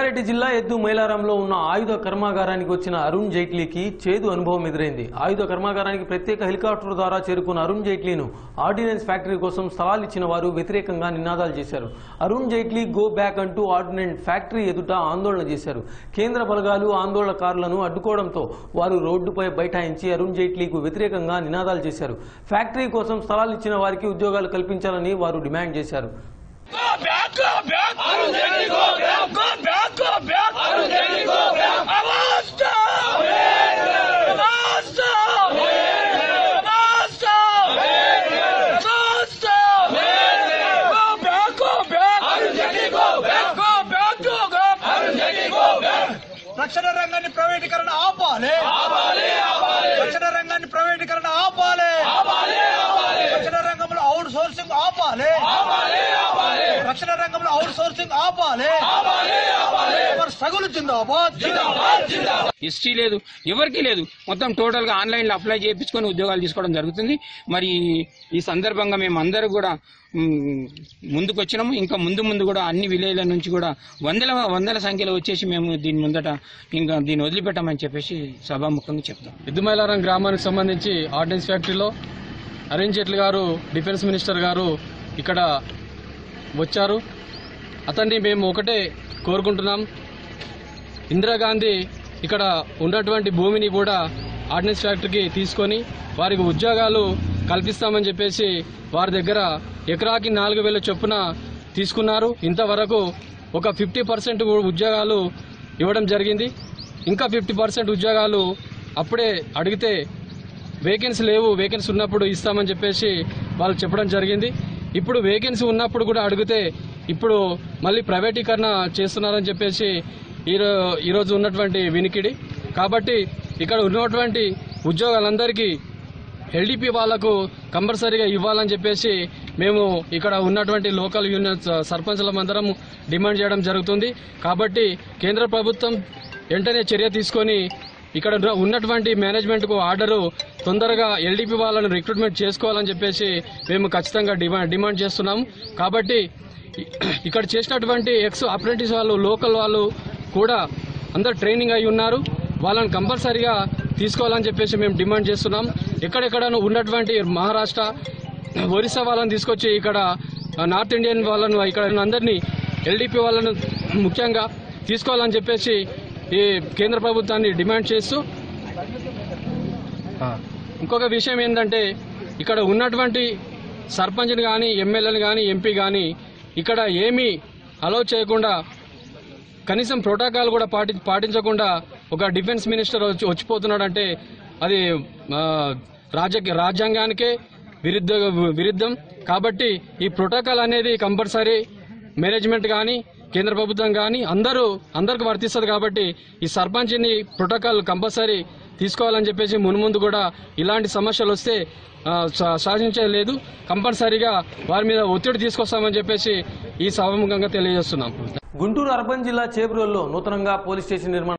రంగారెడ్డి జిల్లా ఎద్దు మైలారంలో ఉన్న ఆయుధ కర్మాగారానికి వచ్చిన అరుణ్ జైట్లీకి చేదు అనుభవం ఎదురైంది ఆయుధ కర్మాగారానికి ప్రత్యేక హెలికాప్టర్ ద్వారా చేరుకున్న అరుణ్ జైట్లీను ఆర్డినెన్స్ ఫ్యాక్టరీ కోసం స్థలాలు ఇచ్చిన వారు వ్యతిరేకంగా నినాదాలు చేశారు అరుణ్ జైట్లీ గో బ్యాక్ అంటూ ఆర్డినెన్స్ ఫ్యాక్టరీ ఎదుట ఆందోళన చేశారు కేంద్ర బలగాలు ఆందోళనకారులను అడ్డుకోవడంతో వారు రోడ్డుపై బైఠాయించి అరుణ్ జైట్లీకు వ్యతిరేకంగా నినాదాలు చేశారు ఫ్యాక్టరీ కోసం స్థలాలు ఇచ్చిన వారికి ఉద్యోగాలు కల్పించాలని వారు డిమాండ్ చేశారు Go back, go back. Arun Jaitley, go back. Go back, go back. Arun Jaitley, go back. Avasta! Avasta! Avasta! Avasta! Go back, go back. Arun Jaitley, go back. Go back, go back. Arun Jaitley, go back. రక్షణ రంగాన్ని ప్రైవేటీకరణ ఆపాలి రక్షణ రంగాన్ని ప్రైవేటీకరణ ఆపాలి రక్షణ రంగంలో అవుట్ సోర్సింగ్ ఆపాలి రక్షణ రంగంలో అవుట్ సోర్సింగ్ ఆపాలి మరి సగులు జిందాబాద్ హిస్టరీ లేదు ఎవరికీ లేదు మొత్తం టోటల్ గా ఆన్లైన్ లో అప్లై చేయించుకొని ఉద్యోగాలు తీసుకోవడం జరుగుతుంది మరి ఈ సందర్భంగా మేము అందరూ కూడా మ్, ముందుకు వచ్చినాము ఇంకా ముందు ముందు కూడా అన్ని విలేజ్ల నుంచి కూడా వందల వందల సంఖ్యలో వచ్చేసి మేము దీని ముందట ఇంకా దీన్ని వదిలిపెట్టామని చెప్పేసి సభాముఖంగా చెప్తాం ఎద్దుమైలారం గ్రామానికి సంబంధించి ఆర్డినెన్స్ ఫ్యాక్టరీలో అరుణ్ జైట్లీ గారు డిఫెన్స్ మినిస్టర్ గారు ఇక్కడ వచ్చారు అతన్ని మేము ఒకటే కోరుకుంటున్నాం ఇందిరాగాంధీ ఇక్కడ ఉన్నటువంటి భూమిని కూడా ఆర్డినెన్స్ ఫ్యాక్టరీకి తీసుకొని వారికి ఉద్యోగాలు కల్పిస్తామని చెప్పేసి వారి దగ్గర ఎకరాకి నాలుగు వేల చొప్పున తీసుకున్నారు ఇంతవరకు ఒక ఫిఫ్టీ పర్సెంట్ ఉద్యోగాలు ఇవ్వడం జరిగింది ఇంకా ఫిఫ్టీ పర్సెంట్ ఉద్యోగాలు అప్పుడే అడిగితే వేకెన్సీ లేవు వేకెన్సీ ఉన్నప్పుడు ఇస్తామని చెప్పేసి వాళ్ళు చెప్పడం జరిగింది ఇప్పుడు వేకెన్సీ ఉన్నప్పుడు కూడా అడిగితే ఇప్పుడు మళ్ళీ ప్రైవేటీకరణ చేస్తున్నారని చెప్పేసి ఈరో ఈరోజు ఉన్నటువంటి వినికిడి కాబట్టి ఇక్కడ ఉన్నటువంటి ఉద్యోగాలందరికీ ఎల్డిపి వాళ్లకు కంపల్సరీగా ఇవ్వాలని చెప్పేసి మేము ఇక్కడ ఉన్నటువంటి లోకల్ యూనియన్ సర్పంచ్ల అందరం డిమాండ్ చేయడం జరుగుతుంది కాబట్టి కేంద్ర ప్రభుత్వం వెంటనే చర్య తీసుకొని ఇక్కడ ఉన్న- ఉన్నటువంటి మేనేజ్మెంట్ కు ఆర్డరు తొందరగా ఎల్డిపి వాళ్ళను రిక్రూట్మెంట్ చేసుకోవాలని చెప్పేసి మేము ఖచ్చితంగా డిమాండ్ డిమాండ్ చేస్తున్నాం కాబట్టి ఇ- ఇక్కడ చేసినటువంటి ఎక్స్ అప్రెంటిస్ వాళ్ళు లోకల్ వాళ్ళు కూడా అందరు ట్రైనింగ్ అయి ఉన్నారు వాళ్ళని కంపల్సరీగా తీసుకోవాలని చెప్పేసి మేము డిమాండ్ చేస్తున్నాం ఎక్కడెక్కడ ఉన్నటువంటి మహారాష్ట్ర ఒరిస్సా వాళ్ళని తీసుకొచ్చి ఇక్కడ ఆ, నార్త్ ఇండియన్ వాళ్ళను ఇక్కడ ఉన్న అందరినీ ఎల్డిపి వాళ్ళను ముఖ్యంగా తీసుకోవాలని చెప్పేసి ఈ కేంద్ర ప్రభుత్వాన్ని డిమాండ్ చేస్తూ ఆ, ఇంకొక విషయం ఏంటంటే ఇక్కడ ఉన్నటువంటి సర్పంచ్ని కానీ ఎమ్మెల్యేని కానీ ఎంపీ కానీ ఇక్కడ ఏమీ అలౌ చేయకుండా కనీసం ప్రోటోకాల్ కూడా పాటి పాటించకుండా ఒక డిఫెన్స్ మినిస్టర్ వచ్చి వచ్చిపోతున్నాడంటే అది ఆ, రాజ్య రాజ్యాంగానికే విరుద్ధ విరుద్ధం కాబట్టి ఈ ప్రోటోకాల్ అనేది కంపల్సరీ మేనేజ్మెంట్ కానీ కేంద్ర ప్రభుత్వం కానీ అందరూ అందరికి వర్తిస్తుంది కాబట్టి ఈ సర్పంచ్ని ప్రోటోకాల్ కంపల్సరీ తీసుకోవాలని చెప్పేసి మున్ముందు కూడా ఇలాంటి సమస్యలు వస్తే ఆ, శా- శాసించలేదు కంపల్సరీగా వారి మీద ఒత్తిడి తీసుకొస్తామని చెప్పేసి ఈ సభముఖంగా తెలియజేస్తున్నాం గుంటూరు అర్బన్ జిల్లా చేబ్రోల్లో నూతనంగా పోలీస్ స్టేషన్ నిర్మాణం